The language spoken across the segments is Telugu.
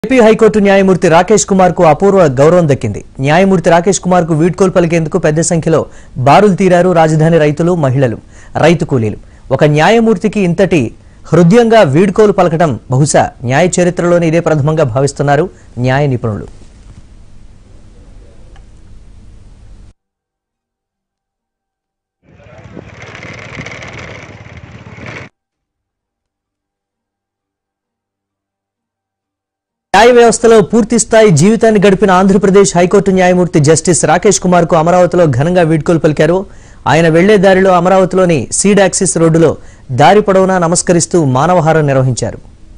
ఏపీ హైకోర్టు న్యాయమూర్తి రాకేష్ కుమార్ కు అపూర్వ గౌరవం దక్కింది న్యాయమూర్తి రాకేష్ కుమార్ కు వీడ్కోలు పలికేందుకు పెద్ద సంఖ్యలో బారులు తీరారు రాజధాని రైతులు మహిళలు రైతు కూలీలు ఒక న్యాయమూర్తికి ఇంతటి హృదయంగా వీడ్కోలు పలకడం బహుశా న్యాయ చరిత్రలోనే ఇదే ప్రథమంగా భావిస్తున్నారు న్యాయ నిపుణులు న్యాయ వ్యవస్థలో పూర్తి స్థాయి జీవితాన్ని గడిపిన ఆంధ్రప్రదేశ్ హైకోర్టు న్యాయమూర్తి జస్టిస్ రాకేష్ కుమార్ కు అమరావతిలో ఘనంగా వీడ్కోలు పలికారు ఆయన వెళ్లే దారిలో అమరావతిలోని సీడ్ యాక్సిస్ రోడ్డులో దారి పొడవునా నమస్కరిస్తూ మానవహారం నిర్వహించారు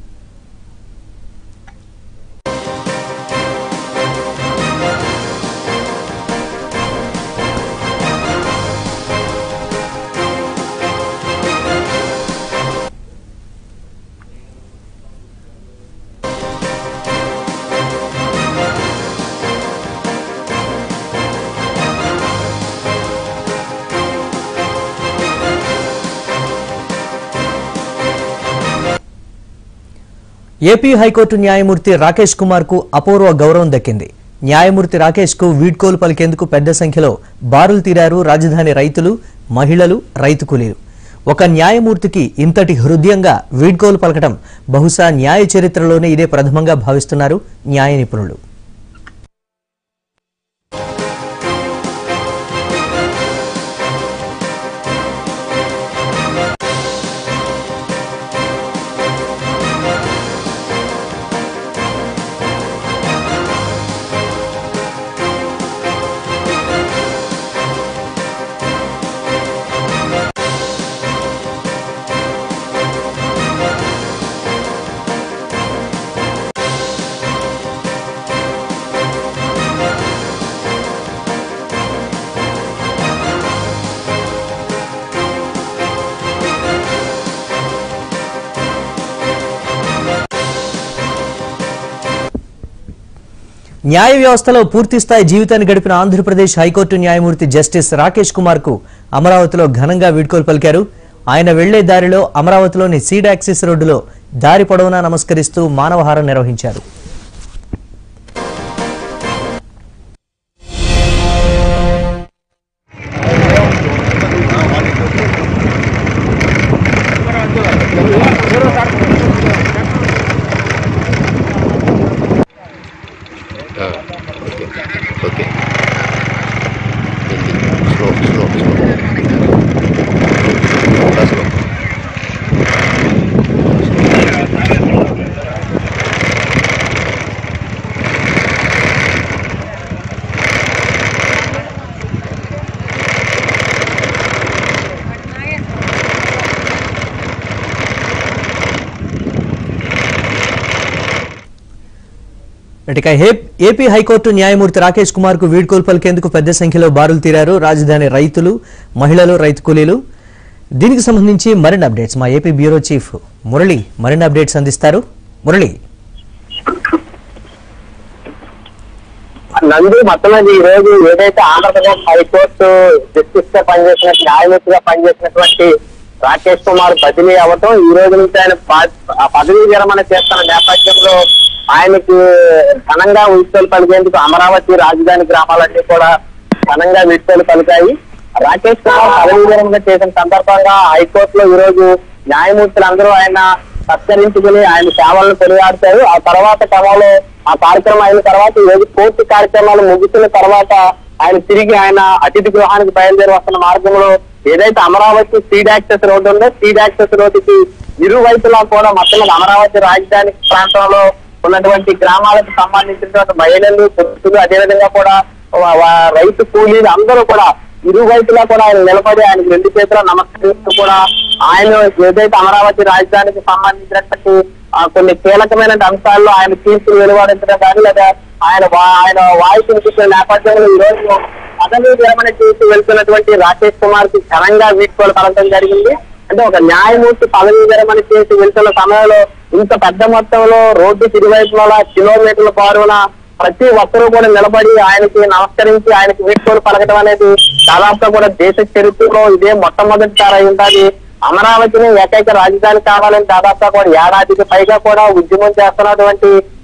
ఏపీ హైకోర్టు న్యాయమూర్తి రాకేష్ కుమార్ కు అపూర్వ గౌరవం దక్కింది న్యాయమూర్తి రాకేష్ కు వీడ్కోలు పలికేందుకు పెద్ద సంఖ్యలో బారులు తీరారు రాజధాని రైతులు మహిళలు రైతు కూలీలు ఒక న్యాయమూర్తికి ఇంతటి హృదయంగా వీడ్కోలు పలకడం బహుశా న్యాయ చరిత్రలోనే ఇదే ప్రథమంగా భావిస్తున్నారు న్యాయ నిపుణులు న్యాయ వ్యవస్థలో పూర్తి స్థాయి జీవితాన్ని గడిపిన ఆంధ్రప్రదేశ్ హైకోర్టు న్యాయమూర్తి జస్టిస్ రాకేష్ కుమార్ కు అమరావతిలో ఘనంగా వీడ్కోలు పలికారు ఆయన వెళ్లే దారిలో అమరావతిలోని సీడ్ యాక్సిస్ రోడ్డులో దారి పొడవునా నమస్కరిస్తూ మానవహారం నిర్వహించారు Ah, okay, okay. Slow, slow, slow. That's slow. ఇక హే- ఏపీ హైకోర్టు న్యాయమూర్తి రాకేష్ కుమార్ కు వీడ్కోలు పలికేందుకు పెద్ద సంఖ్యలో బారులు తీరారు రాజధాని రైతులు మహిళలు రైతు కూలీలు దీనికి సంబంధించి మరిన్ని అప్డేట్స్ మా ఏపీ బ్యూరో చీఫ్ మురళి మరిన్ని అప్డేట్స్ అందిస్తారు మురళి నందు మొత్తం మీద ఈ రోజు ఏదైతే ఆంధ్రప్రదేశ్ హైకోర్టు జస్టిస్ గా పనిచేసిన న్యాయమూర్తిగా పనిచేసినటువంటి రాకేష్ కుమార్ బదిలీ అవ్వటం ఈ రోజు నుంచి ఆయన పా- ఆ పదవీ విరమణ చేస్తున్న నేపథ్యంలో ఆయనకి ఘనంగా వీడ్కోలు పలికేందుకు అమరావతి రాజధాని గ్రామాలన్నీ కూడా ఘనంగా వీడ్కోలు పలికాయి రాకేష్ కుమార్ పదవీ విరమణ చేసిన సందర్భంగా హైకోర్టులో ఈ రోజు న్యాయమూర్తులందరూ ఆయన సత్కరించుకుని ఆయన సేవలను కొనియాడతారు ఆ తర్వాత క్రమంలో ఆ కార్యక్రమం అయిన తర్వాత ఈ రోజు కోర్టు కార్యక్రమాలు ముగిసిన తర్వాత ఆయన తిరిగి ఆయన అతిథి గృహానికి బయలుదేరి వస్తున్న మార్గంలో ఏదైతే అమరావతి స్పీడ్ యాక్సెస్ రోడ్డు ఉందో స్పీడ్ యాక్సెస్ రోడ్డుకి ఇరువైపులా కూడా మొత్తం మీద అమరావతి రాజధాని ప్రాంతంలో ఉన్నటువంటి గ్రామాలకు సంబంధించినటువంటి మహిళలు పురుషులు అదేవిధంగా కూడా వా- వా- రైతు కూలీలు అందరూ కూడా ఇరువైపులా కూడా ఆయన నిలబడి ఆయనకు రెండు చేతుల నమస్కరిస్తూ కూడా ఆయన ఏదైతే అమరావతి రాజధానికి సంబంధించినటువంటి ఆ, కొన్ని కీలకమైన అంశాల్లో ఆయన తీర్పులు వెలువడించడం కానీ లేదా ఆయన వా- ఆయన వాయిస్ వినిపించిన నేపథ్యంలో ఈ రోజు పదవి విరమణ చేసి వెళ్తున్నటువంటి రాకేష్ కుమార్ కి ఘనంగా వీడ్కోలు పలకడం జరిగింది అంటే ఒక న్యాయమూర్తి పదవి విరమణ చేసి వెళ్తున్న సమయంలో ఇంత పెద్ద మొత్తంలో రోడ్డు ఇరువైపుల కిలోమీటర్ల పారున ప్రతి ఒక్కరూ కూడా నిలబడి ఆయనకి నమస్కరించి ఆయనకి వీడ్కోలు పలకడం అనేది దాదాపుగా కూడా దేశ చరిత్రలో ఇదే మొట్టమొదటిసారి అయి ఉంటుంది అమరావతిని ఏకైక రాజధాని కావాలని దాదాపుగా కూడా ఏడాదికి పైగా కూడా ఉద్యమం చేస్తున్నటువంటి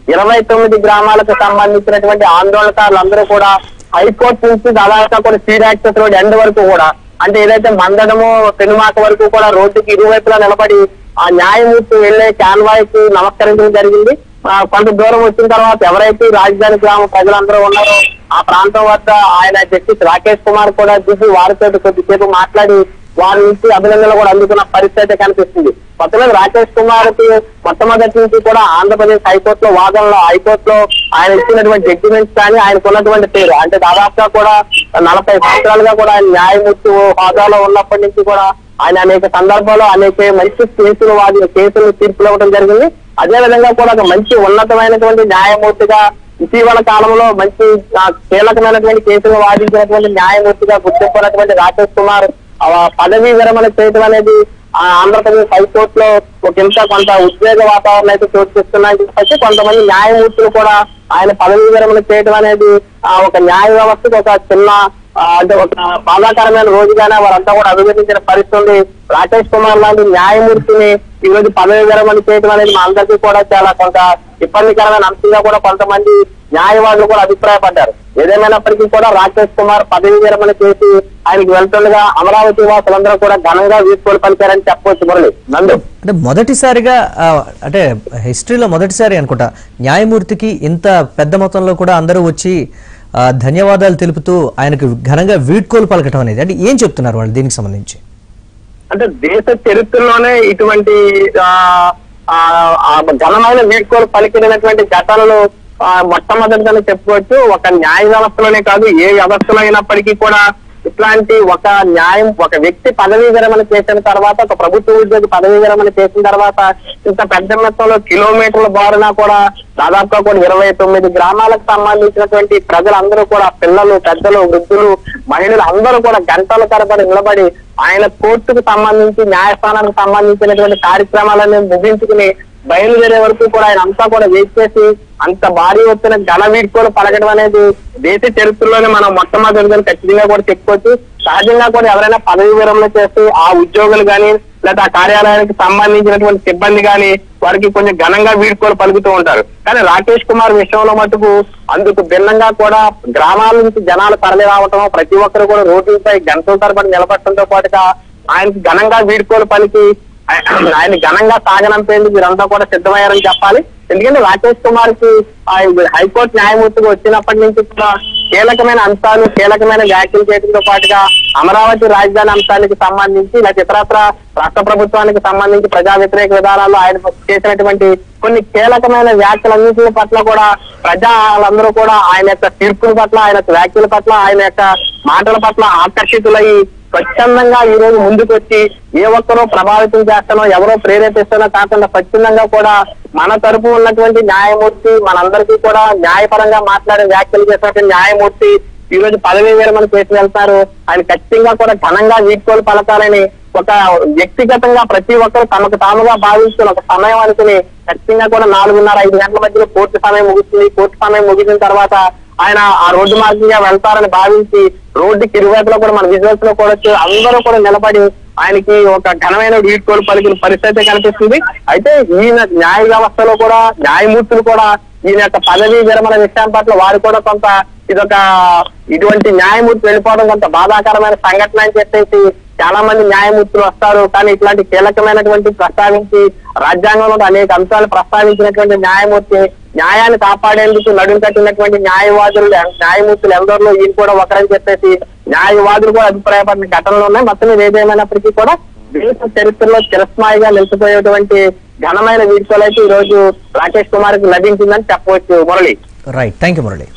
ఇరవై తొమ్మిది గ్రామాలకు సంబంధించినటువంటి ఆందోళనకారులందరూ కూడా హైకోర్టు నుంచి దాదాపుగా కూడా సీడ్ యాక్సెస్ రోడ్ ఎండ్ వరకు కూడా అంటే ఏదైతే మందడము పెనుమాక వరకు కూడా రోడ్డుకి ఇరువైపులా నిలబడి ఆ న్యాయమూర్తి వెళ్లే కాన్వాయ్ కి నమస్కరించడం జరిగింది ఆ, కొంత దూరం వచ్చిన తర్వాత ఎవరైతే ఈ రాజధాని గ్రామ ప్రజలందరూ ఉన్నారో ఆ ప్రాంతం వద్ద ఆయన జస్టిస్ రాకేష్ కుమార్ కూడా దిగి వారితో కొద్దిసేపు మాట్లాడి వారి నుంచి అభినందనలు కూడా అందుకున్న పరిస్థితి అయితే కనిపిస్తుంది మొత్తం రాకేష్ కుమార్ కి మొట్టమొదటి నుంచి కూడా ఆంధ్రప్రదేశ్ హైకోర్టులో వాదనలో హైకోర్టులో ఆయన ఇచ్చినటువంటి జడ్జిమెంట్స్ కానీ ఆయనకు ఉన్నటువంటి పేరు అంటే దాదాపుగా కూడా నలభై సంవత్సరాలుగా కూడా ఆయన న్యాయమూర్తి హోదాలో ఉన్నప్పటి నుంచి కూడా ఆయన అనేక సందర్భాల్లో అనేక మంచి కేసులు వాది కేసులు తీర్పులు ఇవ్వడం జరిగింది అదే విధంగా కూడా ఒక మంచి ఉన్నతమైనటువంటి న్యాయమూర్తిగా ఇటీవల కాలంలో మంచి ఆ, కీలకమైనటువంటి కేసులు వాదించినటువంటి న్యాయమూర్తిగా గుర్తింపున్నటువంటి రాకేష్ కుమార్ ఆ పదవీ విరమణ చేయడం అనేది ఆ ఆంధ్రప్రదేశ్ హైకోర్టులో ఒక ఇంత కొంత ఉద్వేగ వాతావరణం అయితే చోటు చేస్తున్నాయని చెప్పేసి కొంతమంది న్యాయమూర్తులు కూడా ఆయన పదవీ విరమణ చేయడం అనేది ఆ ఒక న్యాయ వ్యవస్థకు ఒక చిన్న ఆ, అంటే ఒక బాధాకరమైన రోజుగానే వారంతా కూడా అభివర్ణించిన పరిస్థితి ఉంది రాకేష్ కుమార్ లాంటి న్యాయమూర్తిని ఈ రోజు పదవి విరమణ చేయడం అనేది మా అందరికీ కూడా చాలా కొంత ఇబ్బందికరమైన అంశంగా కూడా కొంతమంది న్యాయవాదులు కూడా అభిప్రాయపడ్డారు ఏదేమైనప్పటికీ కూడా రాకేష్ కుమార్ పదవి విరమణ చేసి ఆయనకి వెళ్తుండగా అమరావతి వాసులందరూ కూడా ఘనంగా వీడ్కోలు పలికారని చెప్పవచ్చు మురళి నందు అంటే మొదటిసారిగా ఆ, అంటే హిస్టరీలో మొదటిసారి అనుకుంటా న్యాయమూర్తికి ఇంత పెద్ద మొత్తంలో కూడా అందరూ వచ్చి ఆ, ధన్యవాదాలు తెలుపుతూ ఆయనకు ఘనంగా వీడ్కోలు పలకటం అనేది అంటే ఏం చెప్తున్నారు వాళ్ళు దీనికి సంబంధించి అంటే దేశ చరిత్రలోనే ఇటువంటి ఆ, ఆ, ఆ ఘనమైన వీడ్కోలు పలికినటువంటి ఘటనలు ఆ, మొట్టమొదటిగానే చెప్పుకోవచ్చు ఒక న్యాయ వ్యవస్థలోనే కాదు ఏ వ్యవస్థలో అయినప్పటికీ కూడా ఇట్లాంటి ఒక న్యాయం ఒక వ్యక్తి పదవీ విరమణ చేసిన తర్వాత ఒక ప్రభుత్వ ఉద్యోగి పదవీ విరమణ చేసిన తర్వాత ఇంత పెద్ద మొత్తంలో కిలోమీటర్ల బారున కూడా దాదాపుగా కూడా ఇరవై తొమ్మిది గ్రామాలకు సంబంధించినటువంటి ప్రజలందరూ కూడా పిల్లలు పెద్దలు వృద్ధులు మహిళలు అందరూ కూడా గంటల తరబడి నిలబడి ఆయన కోర్టుకు సంబంధించి న్యాయస్థానానికి సంబంధించినటువంటి కార్యక్రమాలను ముగించుకుని బయలుదేరే వరకు కూడా ఆయన అంతా కూడా వెయిట్ చేసి అంత భారీ వచ్చిన ఘన వీడ్కోలు పలకడం అనేది దేశ చరిత్రలోనే మనం మొట్టమొదటిగా ఖచ్చితంగా కూడా చెప్పుకోవచ్చు సహజంగా కూడా ఎవరైనా పదవి విరమణ చేస్తూ ఆ ఉద్యోగులు కానీ లేదా ఆ కార్యాలయానికి సంబంధించినటువంటి సిబ్బంది కానీ వారికి కొంచెం ఘనంగా వీడ్కోలు పలుకుతూ ఉంటారు కానీ రాకేష్ కుమార్ విషయంలో మటుకు అందుకు భిన్నంగా కూడా గ్రామాల నుంచి జనాలు తరలి రావటం ప్రతి ఒక్కరు కూడా రోడ్లపై గంటల తరబడి నిలబడటంతో పాటుగా ఆయనకి ఘనంగా వీడ్కోలు పలికి ఆయ- ఆయన ఘనంగా సాగనంపేందుకు మీరంతా కూడా సిద్ధమయ్యారని చెప్పాలి ఎందుకంటే రాకేష్ కుమార్ కి ఆ హైకోర్టు న్యాయమూర్తిగా వచ్చినప్పటి నుంచి కూడా కీలకమైన అంశాలు కీలకమైన వ్యాఖ్యలు చేయడంతో పాటుగా అమరావతి రాజధాని అంశానికి సంబంధించి లేదా ఇతరత్ర రాష్ట్ర ప్రభుత్వానికి సంబంధించి ప్రజా వ్యతిరేక విధానాలు ఆయన చేసినటువంటి కొన్ని కీలకమైన వ్యాఖ్యలన్నింటి పట్ల కూడా ప్రజలందరూ కూడా ఆయన యొక్క తీర్పుల పట్ల ఆయన యొక్క వ్యాఖ్యల పట్ల ఆయన యొక్క మాటల పట్ల ఆకర్షితులై స్వచ్ఛందంగా ఈ రోజు ముందుకు వచ్చి ఏ ఒక్కరో ప్రభావితం చేస్తానో ఎవరో ప్రేరేపిస్తానో కాకుండా స్వచ్ఛందంగా కూడా మన తరపు ఉన్నటువంటి న్యాయమూర్తి మనందరికీ కూడా న్యాయపరంగా మాట్లాడే వ్యాఖ్యలు చేసినటువంటి న్యాయమూర్తి ఈ రోజు పదవీ విరమణ చేసి వెళ్తారు ఆయన ఖచ్చితంగా కూడా ఘనంగా వీడ్కోలు పలకాలని ఒక వ్యక్తిగతంగా ప్రతి ఒక్కరు తమకు తాముగా భావిస్తున్న ఒక సమయం అనుకుని ఖచ్చితంగా కూడా నాలుగున్నర ఐదు గంటల మధ్యలో కోర్టు సమయం ముగుస్తుంది కోర్టు సమయం ముగిసిన తర్వాత ఆయన ఆ రోడ్డు మార్గంగా వెళ్తారని భావించి రోడ్డుకి ఇరువైపులో కూడా మన విజువల్స్ లో కూడా వచ్చి అందరూ కూడా నిలబడి ఆయనకి ఒక ఘనమైన వీడ్కోలు పలికిన పరిస్థితి కనిపిస్తుంది అయితే ఈయన న్యాయ వ్యవస్థలో కూడా న్యాయమూర్తులు కూడా ఈయన యొక్క పదవీ విరమణ విషయం పట్ల వారు కూడా కొంత ఇదొక ఇటువంటి న్యాయమూర్తి వెళ్ళిపోవడం కొంత బాధాకరమైన సంఘటన అని చెప్పేసి చాలా మంది న్యాయమూర్తులు వస్తారు కానీ ఇట్లాంటి కీలకమైనటువంటి ప్రస్తావించి రాజ్యాంగంలో అనేక అంశాలు ప్రస్తావించినటువంటి న్యాయమూర్తి న్యాయాన్ని కాపాడేందుకు నడుము కట్టినటువంటి న్యాయవాదులు న్యాయమూర్తులు ఎందరిలో ఈయన కూడా ఒకరని చెప్పేసి న్యాయవాదులు కూడా అభిప్రాయపడిన ఘటనలు ఉన్నాయి మొత్తం మీద ఏదేమైనప్పటికీ కూడా దేశ చరిత్రలో చిరస్మాయిగా నిలిచిపోయేటువంటి ఘనమైన వీడ్కోలు అయితే ఈ రోజు రాకేష్ కుమార్ కి లభించిందని చెప్పవచ్చు Murali right thank you Murali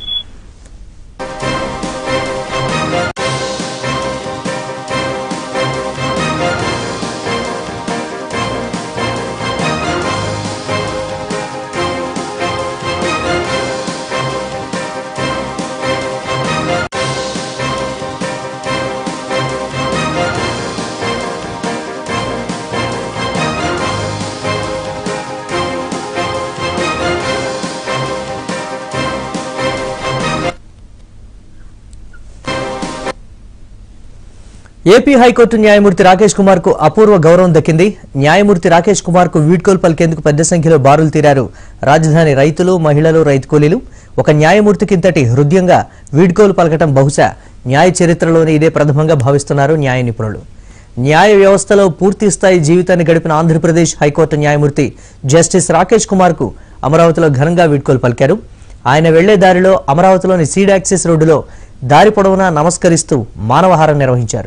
AP high court న్యాయమూర్తి రాకేష్ కుమార్ కు అపూర్వ గౌరవం దక్కింది న్యాయమూర్తి రాకేష్ కుమార్ కు వీడ్కోలు పలికేందుకు పెద్ద సంఖ్యలో బారులు తీరారు రాజధాని రైతులు మహిళలు రైతు కూలీలు ఒక న్యాయమూర్తికి ఇంతటి హృదయంగా వీడ్కోలు పలకటం బహుశా న్యాయ చరిత్రలోనే ఇదే ప్రథమంగా భావిస్తున్నారు న్యాయ నిపుణులు న్యాయ వ్యవస్థలో పూర్తి స్థాయి జీవితాన్ని గడిపిన ఆంధ్రప్రదేశ్ హైకోర్టు న్యాయమూర్తి జస్టిస్ రాకేష్ కుమార్ కు అమరావతిలో ఘనంగా వీడ్కోలు పలికారు ఆయన వెళ్లే దారిలో అమరావతిలోని సీడ్ యాక్సిస్ రోడ్డులో దారి పొడవునా నమస్కరిస్తూ మానవహారం నిర్వహించారు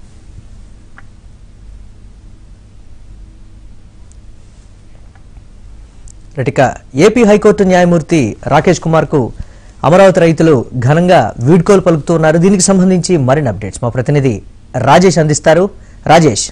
ఇక ఏపీ హైకోర్టు న్యాయమూర్తి రాకేష్ కుమార్ కు అమరావతి రైతులు ఘనంగా వీడ్కోలు పలుకుతున్నారు దీనికి సంబంధించి మరిన్ని అప్డేట్స్ మా ప్రతినిధి రాజేష్ అందిస్తారు రాజేష్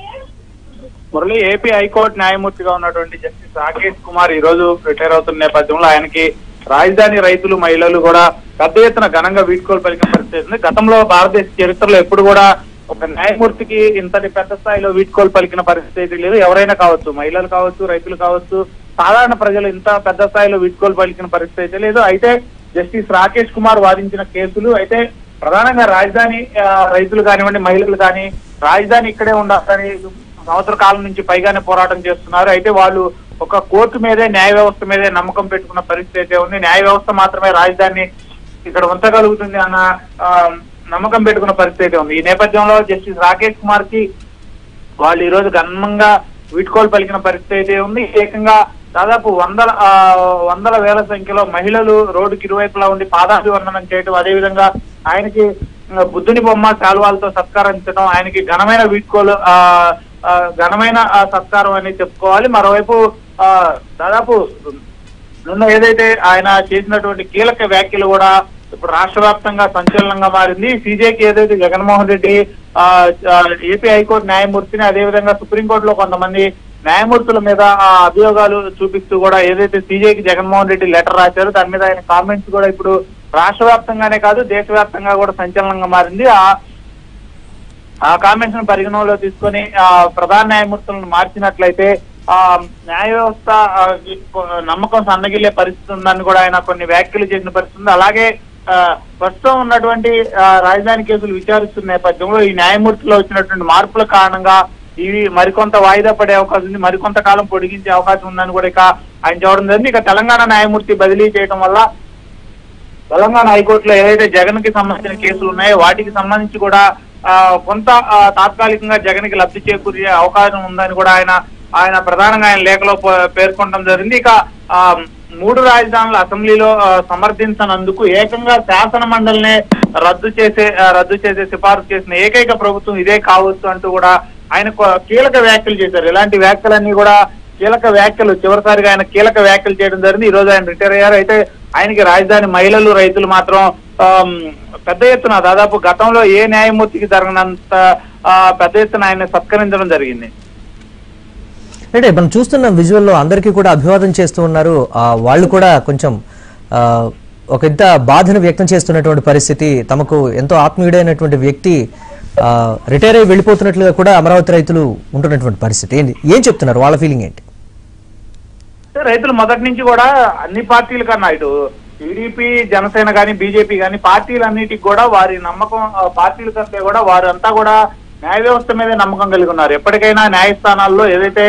మురళి ఏపీ హైకోర్టు న్యాయమూర్తిగా ఉన్నటువంటి జస్టిస్ రాకేష్ కుమార్ ఈ రోజు రిటైర్ అవుతున్న నేపథ్యంలో ఆయనకి రాజధాని రైతులు మహిళలు కూడా పెద్ద ఎత్తున ఘనంగా వీడ్కోలు పలికిన పరిస్థితి ఉంది గతంలో భారతదేశ చరిత్రలో ఎప్పుడు కూడా ఒక న్యాయమూర్తికి ఇంతటి పెద్ద స్థాయిలో వీడ్కోలు పలికిన పరిస్థితి అయితే లేదు ఎవరైనా కావచ్చు మహిళలు కావచ్చు రైతులు కావచ్చు సాధారణ ప్రజలు ఇంత పెద్ద స్థాయిలో వీడ్కోలు పలికిన పరిస్థితి అయితే లేదు అయితే జస్టిస్ రాకేష్ కుమార్ వాదించిన కేసులు అయితే ప్రధానంగా రాజధాని ఆ, రైతులు కానివ్వండి మహిళలు కానీ రాజధాని ఇక్కడే ఉండాలని సంవత్సర కాలం నుంచి పైగానే పోరాటం చేస్తున్నారు అయితే వాళ్ళు ఒక కోర్టు మీదే న్యాయ వ్యవస్థ మీదే నమ్మకం పెట్టుకున్న పరిస్థితి అయితే ఉంది న్యాయ వ్యవస్థ మాత్రమే రాజధాని ఇక్కడ ఉంచగలుగుతుంది అన్న ఆ, నమ్మకం పెట్టుకున్న పరిస్థితి అయితే ఉంది ఈ నేపథ్యంలో జస్టిస్ రాకేష్ కుమార్ కి వాళ్ళు ఈ రోజు ఘనంగా వీడ్కోలు పలికిన పరిస్థితి అయితే ఉంది ఏకంగా దాదాపు వందల ఆ, వందల వేల సంఖ్యలో మహిళలు రోడ్డుకి ఇరువైపులా ఉండి పాదాభివందనం చేయడం అదేవిధంగా ఆయనకి ఆ, బుద్ధుని బొమ్మ శాలువాలతో సత్కరించడం ఆయనకి ఘనమైన వీడ్కోలు ఆ ఆ, ఘనమైన ఆ, సత్కారం అని చెప్పుకోవాలి మరోవైపు ఆ, దాదాపు నిన్న ఏదైతే ఆయన చేసినటువంటి కీలక వ్యాఖ్యలు కూడా ఇప్పుడు రాష్ట్ర వ్యాప్తంగా సంచలనంగా మారింది సీజేకి ఏదైతే జగన్మోహన్ రెడ్డి ఆ, ఆ, ఏపీ హైకోర్టు న్యాయమూర్తిని అదేవిధంగా సుప్రీంకోర్టులో కొంతమంది న్యాయమూర్తుల మీద ఆ అభియోగాలు చూపిస్తూ కూడా ఏదైతే సీజేకి జగన్మోహన్ రెడ్డి లెటర్ రాశారో దాని మీద ఆయన కామెంట్స్ కూడా ఇప్పుడు రాష్ట్ర వ్యాప్తంగానే కాదు దేశవ్యాప్తంగా కూడా సంచలనంగా మారింది ఆ ఆ కామెంట్స్ ను పరిగణనలో తీసుకొని ఆ ప్రధాన న్యాయమూర్తులను మార్చినట్లయితే ఆ న్యాయ వ్యవస్థ ఆ, ఇప్పు- నమ్మకం సన్నగిల్లే పరిస్థితి ఉందని కూడా ఆయన కొన్ని వ్యాఖ్యలు చేసిన పరిస్థితి ఉంది అలాగే ఆ, ప్రస్తుతం ఉన్నటువంటి ఆ, రాజధాని కేసులు విచారిస్తున్న నేపథ్యంలో ఈ న్యాయమూర్తిలో వచ్చినటువంటి మార్పుల కారణంగా ఇవి మరికొంత వాయిదా పడే అవకాశం ఉంది మరికొంత కాలం పొడిగించే అవకాశం ఉందని కూడా ఇక ఆయన చెప్పడం జరిగింది ఇక తెలంగాణ న్యాయమూర్తి బదిలీ చేయడం వల్ల తెలంగాణ హైకోర్టులో ఏదైతే జగన్ కి సంబంధించిన కేసులు ఉన్నాయో వాటికి సంబంధించి కూడా ఆ, కొంత ఆ, తాత్కాలికంగా జగన్ కి లబ్ధి చేకూరే అవకాశం ఉందని కూడా ఆయన ఆయన ప్రధానంగా ఆయన లేఖలో ప- పేర్కొనడం జరిగింది ఇక ఆ, మూడు రాజధానుల అసెంబ్లీలో ఆ, సమర్థించనందుకు ఏకంగా శాసన మండలినే రద్దు చేసే ఆ, రద్దు చేసే సిఫారసు చేసిన ఏకైక ప్రభుత్వం ఇదే కావచ్చు అంటూ కూడా ఆయన కొ- కీలక వ్యాఖ్యలు చేశారు ఇలాంటి వ్యాఖ్యలన్నీ కూడా కీలక వ్యాఖ్యలు చివరిసారిగా ఆయన కీలక వ్యాఖ్యలు చేయడం జరిగింది ఈ రోజు ఆయన రిటైర్ అయ్యారు అయితే ఆయనకి రాజధాని మహిళలు రైతులు మాత్రం ఆమ్, పెద్ద ఎత్తున దాదాపు గతంలో ఏ న్యాయమూర్తికి జరగనంత ఆ, పెద్ద ఎత్తున ఆయన సత్కరించడం జరిగింది అంటే మనం చూస్తున్న విజువల్లో అందరికీ కూడా అభివాదం చేస్తూ ఉన్నారు ఆ, వాళ్ళు కూడా కొంచెం ఆ, ఒక ఇంత బాధను వ్యక్తం చేస్తున్నటువంటి పరిస్థితి తమకు ఎంతో ఆత్మీయుడైనటువంటి వ్యక్తి ఆ, రిటైర్ అయి వెళ్ళిపోతున్నట్లుగా కూడా అమరావతి రైతులు ఉంటున్నటువంటి పరిస్థితి ఏంటి ఏం చెప్తున్నారు వాళ్ళ ఫీలింగ్ ఏంటి అంటే రైతులు మొదటి నుంచి కూడా అన్ని పార్టీల కన్నా ఇటు టీడీపీ జనసేన కానీ బీజేపీ కానీ పార్టీలన్నిటికి కూడా వారి నమ్మకం ఆ, పార్టీల కంటే కూడా వారంతా కూడా న్యాయ వ్యవస్థ మీదే నమ్మకం కలిగి ఉన్నారు ఎప్పటికైనా న్యాయస్థానాల్లో ఏదైతే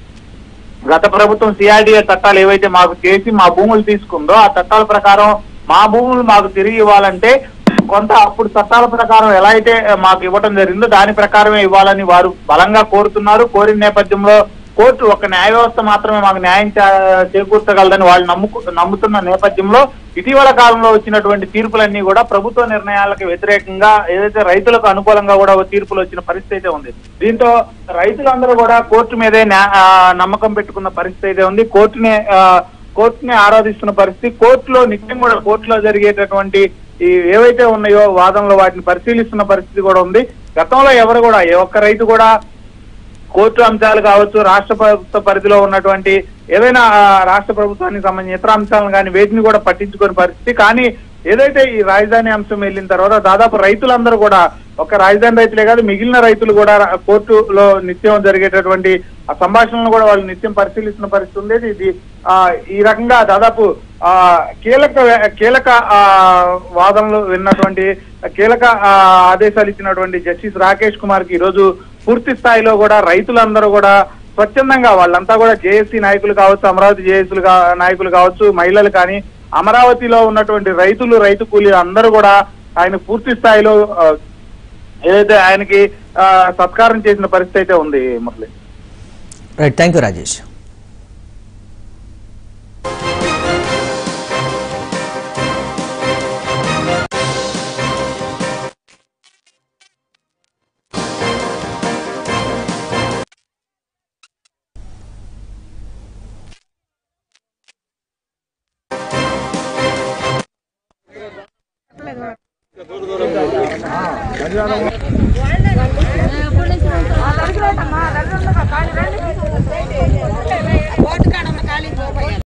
గత ప్రభుత్వం సిఆర్డీఏ చట్టాలు ఏవైతే మాకు చేసి మా భూములు తీసుకుందో ఆ చట్టాల ప్రకారం మా భూములు మాకు తిరిగి ఇవ్వాలంటే కొంత అప్పుడు చట్టాల ప్రకారం ఎలా అయితే మాకు ఇవ్వటం జరిగిందో దాని ప్రకారమే ఇవ్వాలని వారు బలంగా కోరుతున్నారు కోరిన నేపథ్యంలో కోర్టు ఒక న్యాయ వ్యవస్థ మాత్రమే మాకు న్యాయం చే- చేకూర్చగలదని వాళ్ళు నమ్ముకు నమ్ముతున్న నేపథ్యంలో ఇటీవల కాలంలో వచ్చినటువంటి తీర్పులన్నీ కూడా ప్రభుత్వ నిర్ణయాలకు వ్యతిరేకంగా ఏదైతే రైతులకు అనుకూలంగా కూడా ఓ తీర్పులు వచ్చిన పరిస్థితి అయితే ఉంది దీంతో రైతులందరూ కూడా కోర్టు మీదే న్యా- ఆ, నమ్మకం పెట్టుకున్న పరిస్థితి అయితే ఉంది కోర్టునే ఆ, కోర్టుని ఆరాధిస్తున్న పరిస్థితి కోర్టులో నిత్యం కూడా కోర్టులో జరిగేటటువంటి ఈ ఏవైతే ఉన్నాయో వాదనలో వాటిని పరిశీలిస్తున్న పరిస్థితి కూడా ఉంది గతంలో ఎవరు కూడా ఏ ఒక్క రైతు కూడా కోర్టు అంశాలు కావచ్చు రాష్ట్ర ప్రభుత్వ పరిధిలో ఉన్నటువంటి ఏదైనా ఆ, రాష్ట్ర ప్రభుత్వానికి సంబంధించిన ఇతర అంశాలను కానీ వేటిని కూడా పట్టించుకోని పరిస్థితి కానీ ఏదైతే ఈ రాజధాని అంశం వెళ్ళిన తర్వాత దాదాపు రైతులందరూ కూడా ఒక రాజధాని రైతులే కాదు మిగిలిన రైతులు కూడా రా- కోర్టులో నిత్యం జరిగేటటువంటి ఆ సంభాషణలను కూడా వాళ్ళు నిత్యం పరిశీలిస్తున్న పరిస్థితి ఉండేది ఇది ఆ ఈ రకంగా దాదాపు ఆ కీలక కీలక ఆ వాదనలు విన్నటువంటి కీలక ఆ, ఆదేశాలు ఇచ్చినటువంటి జస్టిస్ రాకేష్ కుమార్ కి ఈ రోజు పూర్తి స్థాయిలో కూడా రైతులందరూ కూడా స్వచ్ఛందంగా వాళ్ళంతా కూడా జేఏసీ నాయకులు కావచ్చు అమరావతి జేఏసీలు కా- నాయకులు కావచ్చు మహిళలు కానీ అమరావతిలో ఉన్నటువంటి రైతులు రైతు కూలీలు అందరూ కూడా ఆయన పూర్తి స్థాయిలో ఆ, ఏదైతే ఆయనకి ఆ, సత్కారం చేసిన పరిస్థితి అయితే ఉంది Murali right thank you Rajesh వాళ్ళ